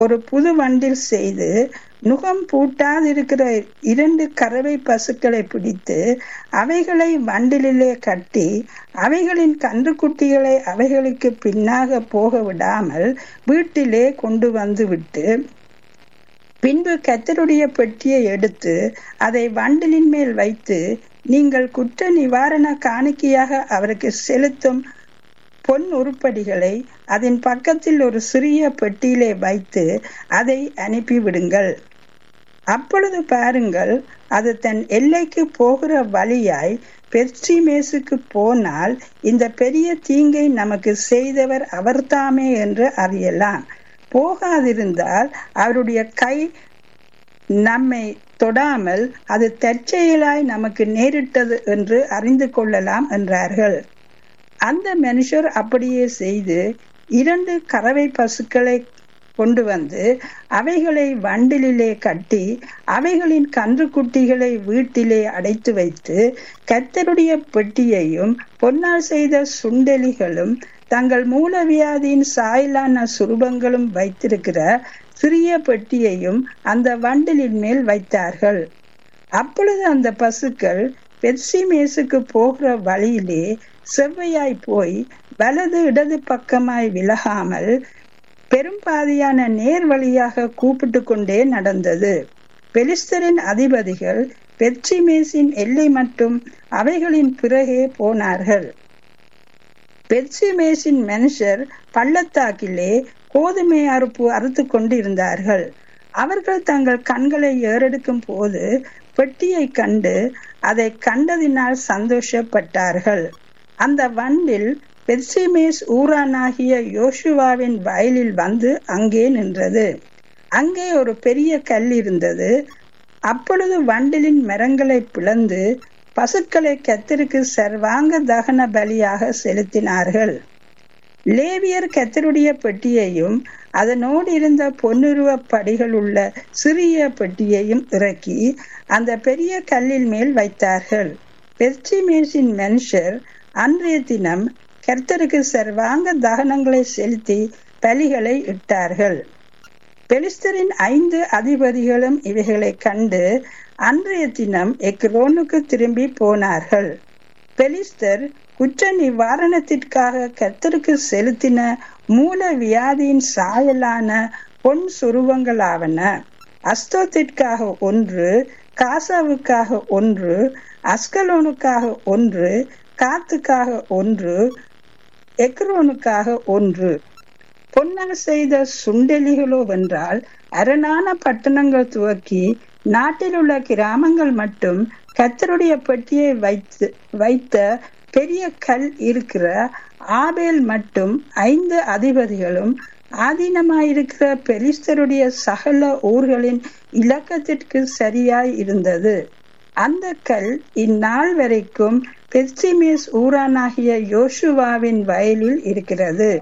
ஒரு புது வண்டில் செய்து நுகம் பூட்டாதிருக்கிற இரண்டு கறவை பசுக்களை பிடித்து அவைகளை வண்டிலே கட்டி அவைகளின் கன்றுக்குட்டிகளை அவைகளுக்கு பின்னாக போக விடாமல் வீட்டிலே கொண்டு வந்து விட்டு பின்பு கத்தருடைய பெட்டியை எடுத்து அதை வண்டிலின் மேல் வைத்து நீங்கள் குற்ற நிவாரண காணிக்கையாக அவருக்கு செலுத்தும் பொன் உருப்படிகளை அதன் பக்கத்தில் ஒரு சிறிய பெட்டியிலே வைத்து அதை அனுப்பிவிடுங்கள் அப்பொழுது பாருங்கள் அது தன் எல்லைக்கு போகிற வழியாய் பெர்சிமேசுக்கு போனால் இந்த பெரிய தீங்கை நமக்கு செய்தவர் அவர்தாமே என்று அறியலாம் போகாதிருந்தால் அவருடைய கை நம்மை தொடாமல் அது தற்செயலாய் நமக்கு நேரிட்டது என்று அறிந்து கொள்ளலாம் என்றார்கள் அந்த மனுஷர் அப்படியே செய்து இரண்டு கறவை பசுக்களை கொண்டு வந்து அவைகளை வண்டிலே கட்டி அவைகளின் கன்றுக்குட்டிகளை வீட்டிலே அடைத்து வைத்து கத்தருடைய பெட்டியையும் பொன்னால் செய்த சுண்டெலிகளும் தங்கள் மூலவியாதியின் சாயலான சுரூபங்களும் வைத்திருக்கிற சிறிய பெட்டியையும் அந்த வண்டிலின் மேல் வைத்தார்கள் அப்பொழுது அந்த பசுக்கள் பெர்சிமேசுக்கு போகிற வழியிலே செவ்வையாய் போய் வலது இடது பக்கமாய் விலகாமல் பெரும்பாதியான நேர் வழியாக கூப்பிட்டு கொண்டே நடந்தது பெலிஸ்தரின் அதிபதிகள் பெர்சிமேசின் எல்லை மட்டும் அவைகளின் பிறகே போனார்கள் பெர்சிமேசின் மனுஷர் பள்ளத்தாக்கிலே கோதுமை அறுப்பு அறுத்து கொண்டு இருந்தார்கள் அவர்கள் தங்கள் கண்களை ஏறெடுக்கும் போது பெட்டியை கண்டு அதை கண்டதினால் சந்தோஷப்பட்டார்கள் அந்த வண்டில் பெர்சிமேஸ் ஊரானாகிய யோசுவாவின் வயலில் வந்து அங்கே நின்றது அங்கே ஒரு பெரிய கல் இருந்தது அப்பொழுது வண்டிலின் மரங்களை பிளந்து பசுக்களை கத்திற்கு சர்வாங்க தகன பலியாக செலுத்தினார்கள் லேவியர் கத்தருடைய பெட்டியையும் அதனோடு இருந்த பொன்னுருவ படிகள் உள்ள சிறிய பெட்டியையும் இறக்கி அந்த பெரிய கல்லில் மேல் வைத்தார்கள் பெர்ச்சிமேசின் மனுஷர் அன்றைய தினம் கர்த்தருக்கு சர்வாங்க தகனங்களை செலுத்தி பலிகளை இட்டார்கள் பெலிஸ்தரின் ஐந்து அதிபதிகளும் இவைகளை கண்டு அன்றைய தினம் எக்ரோனுக்கு திரும்பி போனார்கள் பெலிஸ்தர் குற்ற நிவாரணத்திற்காக கர்த்தருக்கு செலுத்தின மூல வியாதியின் சாயலான பொன் சுருவங்களாவன அஸ்தோத்திற்காக ஒன்று காசாவுக்காக ஒன்று அஸ்கலோனுக்காக ஒன்று காத்துக்காக ஒன்று எக்ரோனுக்காக ஒன்று பொன்னால் செய்த சுண்டெலிகளோ வென்றால் அரணான பட்டணங்கள் துவக்கி நாட்டில் உள்ள கிராமங்கள் மட்டும் கத்தருடைய பெட்டியை வைத்து வைத்த பெரிய கல் இருக்கிற ஆபேல் மட்டும் ஐந்து அதிபதிகளும் ஆதீனமாயிருக்கிற பெலிஸ்தருடைய சகல ஊர்களின் இலக்கத்திற்கு சரியாய் இருந்தது அந்த கல் இந்நாள் வரைக்கும் பெர்சிமேஸ் ஊரானாகிய யோசுவாவின் வயலில் இருக்கிறது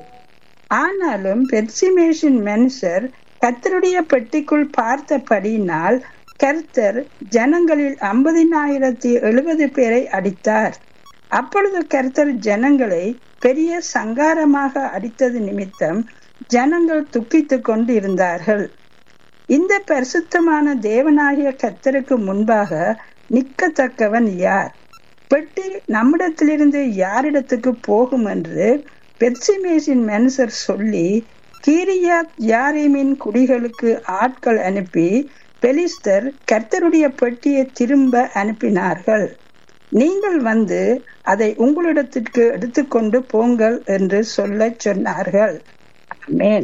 ஆனாலும் பெர்சிமேஷின் மனுஷர் கர்த்தருடைய பெட்டிக்குள் பார்த்தபடியினால் கர்த்தர் ஜனங்களில் ஐம்பதினாயிரத்தி எழுபது பேரை அடித்தார் அப்பொழுது கர்த்தர் ஜனங்களை பெரிய சங்காரமாக அடித்தது நிமித்தம் ஜனங்கள் துக்கித்துக் கொண்டு இருந்தார்கள் இந்த பரிசுத்தமான தேவனாகிய கர்த்தருக்கு முன்பாக நிற்கத்தக்கவன் யார் பெட்டி நம்மிடத்திலிருந்து யாரிடத்துக்கு போகும் என்று பெர்சிமேசின் மனுஷர் சொல்லி கீரியா யாரீமின் குடிகளுக்கு ஆட்கள் அனுப்பி பெலிஸ்தர் கர்த்தருடைய பெட்டியை திரும்ப அனுப்பினார்கள் நீங்கள் வந்து அதை உங்களிடத்திற்கு எடுத்துக்கொண்டு போங்கள் என்று சொல்ல சொன்னார்கள் மேன்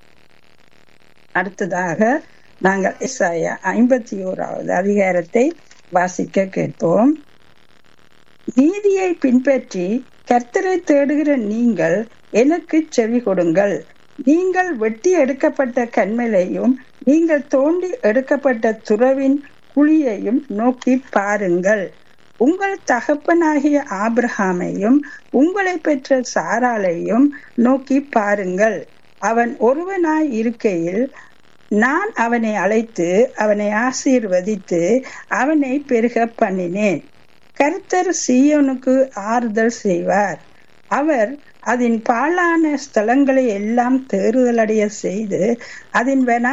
அடுத்ததாக நாங்கள் இசாயா ஐம்பத்தி ஓராவது அதிகாரத்தை வாசிக்க கேட்போம் நீதியை பின்பற்றி கர்த்தரை தேடுகிற நீங்கள் எனக்கு செவி கொடுங்கள் நீங்கள் வெட்டி எடுக்கப்பட்ட கண்மலையும் நீங்கள் தோண்டி எடுக்கப்பட்ட துறவின் குழியையும் நோக்கி பாருங்கள் உங்கள் தகப்பனாகிய ஆபிரஹாமையும் உங்களை பெற்ற சாராலையும் நோக்கி பாருங்கள் அவன் ஒருவனாய் இருக்கையில் நான் அவனை அழைத்து அவனை ஆசீர்வதித்து அவனை பெருக பண்ணினேன் கர்த்தர் சீயோனுக்கு ஆறுதல் செய்வார் அவர் அதன் பாழான ஸ்தலங்களை எல்லாம் தேறுதலடைய செய்து அதன்